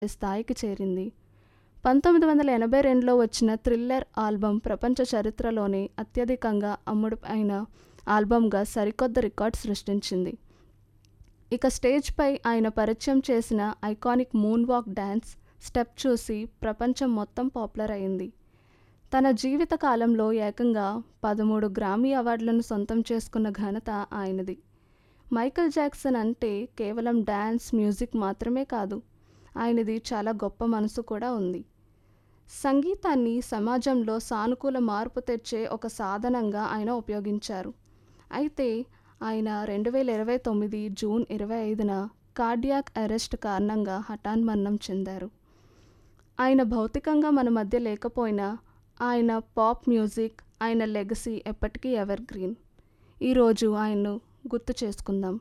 స్థాయికి చేరింది పంతొమ్మిది వందల ఎనభై రెండులో వచ్చిన థ్రిల్లర్ ఆల్బమ్ ప్రపంచ చరిత్రలోనే అత్యధికంగా అమ్ముడు అయిన ఆల్బమ్గా సరికొత్త రికార్డ్ సృష్టించింది ఇక స్టేజ్పై ఆయన పరిచయం చేసిన iconic moonwalk dance step చూసి ప్రపంచం మొత్తం పాపులర్ అయింది తన జీవిత కాలంలో ఏకంగా పదమూడు గ్రామీ అవార్డులను సొంతం చేసుకున్న ఘనత ఆయనది మైకల్ జాక్సన్ అంటే కేవలం డ్యాన్స్ మ్యూజిక్ మాత్రమే కాదు ఆయనది చాలా గొప్ప మనసు కూడా ఉంది సంగీతాన్ని సమాజంలో సానుకూల మార్పు తెచ్చే ఒక సాధనంగా ఆయన ఉపయోగించారు అయితే ఆయన రెండు వేల ఇరవై తొమ్మిది జూన్ ఇరవై ఐదున కార్డియాక్ అరెస్ట్ కారణంగా హఠాన్మరణం చెందారు ఆయన భౌతికంగా మన మధ్య లేకపోయినా ఆయన పాప్ మ్యూజిక్ ఆయన లెగసీ ఎప్పటికీ ఎవర్ గ్రీన్ ఈరోజు ఆయన్ను గుర్తు చేసుకుందాం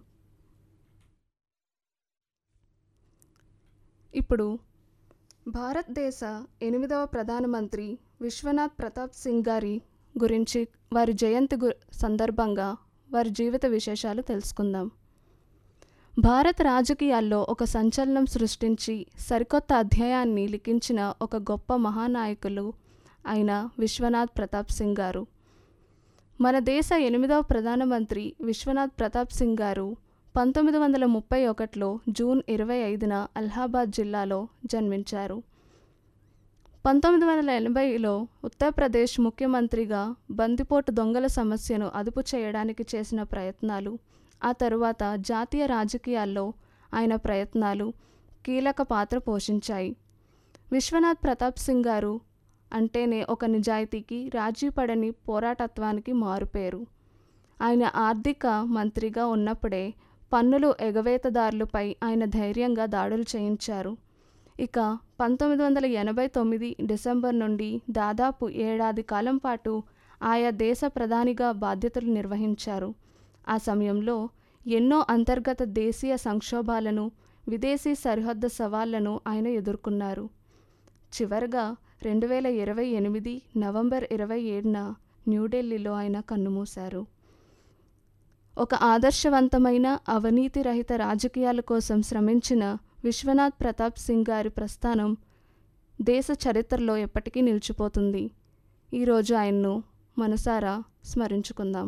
ఇప్పుడు భారతదేశ ఎనిమిదవ ప్రధానమంత్రి విశ్వనాథ్ ప్రతాప్ సింగ్ గారి గురించి వారి జయంతి గు సందర్భంగా వారి జీవిత విశేషాలు తెలుసుకుందాం భారత రాజకీయాల్లో ఒక సంచలనం సృష్టించి సరికొత్త అధ్యాయాన్ని లిఖించిన ఒక గొప్ప మహానాయకులు అయిన విశ్వనాథ్ ప్రతాప్ సింగ్ గారు మన దేశ ఎనిమిదవ ప్రధానమంత్రి విశ్వనాథ్ ప్రతాప్ సింగ్ గారు పంతొమ్మిది వందల ముప్పై ఒకటిలో జూన్ ఇరవై ఐదున అలహాబాద్ జిల్లాలో జన్మించారు పంతొమ్మిది వందల ఎనభైలో ఉత్తరప్రదేశ్ ముఖ్యమంత్రిగా బందిపోటు దొంగల సమస్యను అదుపు చేయడానికి చేసిన ప్రయత్నాలు ఆ తరువాత జాతీయ రాజకీయాల్లో ఆయన ప్రయత్నాలు కీలక పాత్ర పోషించాయి విశ్వనాథ్ ప్రతాప్ సింగ్ గారు అంటేనే ఒక నిజాయితీకి రాజీపడని పోరాటత్వానికి మారుపేరు ఆయన ఆర్థిక మంత్రిగా ఉన్నప్పుడే పన్నులు ఎగవేతదారులపై ఆయన ధైర్యంగా దాడులు చేయించారు ఇక పంతొమ్మిది వందల ఎనభై తొమ్మిది డిసెంబర్ నుండి దాదాపు ఏడాది కాలం పాటు ఆయా దేశ ప్రధానిగా బాధ్యతలు నిర్వహించారు ఆ సమయంలో ఎన్నో అంతర్గత దేశీయ సంక్షోభాలను విదేశీ సరిహద్దు సవాళ్లను ఆయన ఎదుర్కొన్నారు చివరగా రెండు వేల ఇరవై ఎనిమిది నవంబర్ ఇరవై ఏడున న్యూఢిల్లీలో ఆయన కన్నుమూశారు ఒక ఆదర్శవంతమైన అవినీతి రహిత రాజకీయాల కోసం శ్రమించిన విశ్వనాథ్ ప్రతాప్ సింగ్ గారి ప్రస్థానం దేశ చరిత్రలో ఎప్పటికీ నిలిచిపోతుంది ఈరోజు ఆయన్ను మనసారా స్మరించుకుందాం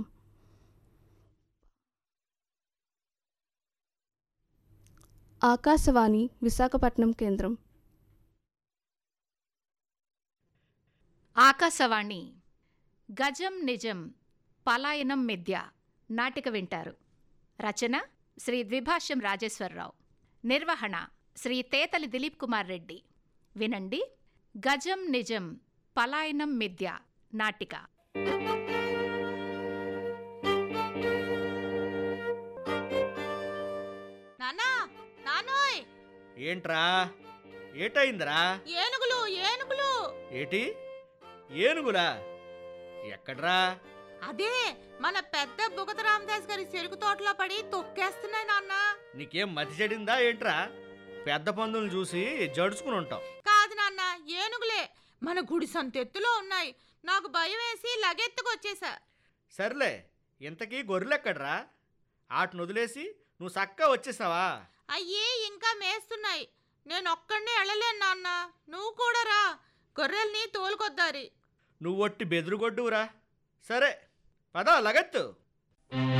ఆకాశవాణి విశాఖపట్నం కేంద్రం ఆకాశవాణి గజం నిజం పలాయనం మిథ్య నాటిక వింటారు రచన శ్రీ ద్విభాష్యం రాజేశ్వరరావు నిర్వహణ శ్రీ తేతలి దిలీప్ కుమార్ రెడ్డి వినండి గజం నిజం పలాయనం మిథ్య నాటిక నాన్నా నానోయ్ ఏంట్రా ఏటయిందిరా ఏనుగులు ఏనుగులు ఏటి ఏనుగులా ఎక్కడ్రా అదే మన పెద్ద బుగత రామదాస్ గారి చెరుకు తోటలో పడి తొక్కేస్తున్నాయి నాన్న నీకేం మతి చెడిందా ఏంట్రా పెద్ద పందులను చూసి జడుచుకుని ఉంటావు కాదు నాన్న ఏనుగులే మన గుడి సంతెత్తులో ఉన్నాయి నాకు భయం వేసి లగెత్తుకొచ్చేసా సర్లే ఇంతకీ గొర్రెలెక్కడ్రా ఆటను వదిలేసి నువ్వు చక్కా వచ్చేసావా అయ్యే ఇంకా మేస్తున్నాయి నేను ఒక్కడినే వెళ్ళలేను నాన్న నువ్వు కూడా రా గొర్రెల్ని తోలుకొద్దారి నువ్వు ఒట్టి బెదురుగొడ్డువురా సరే పదా లగత్తు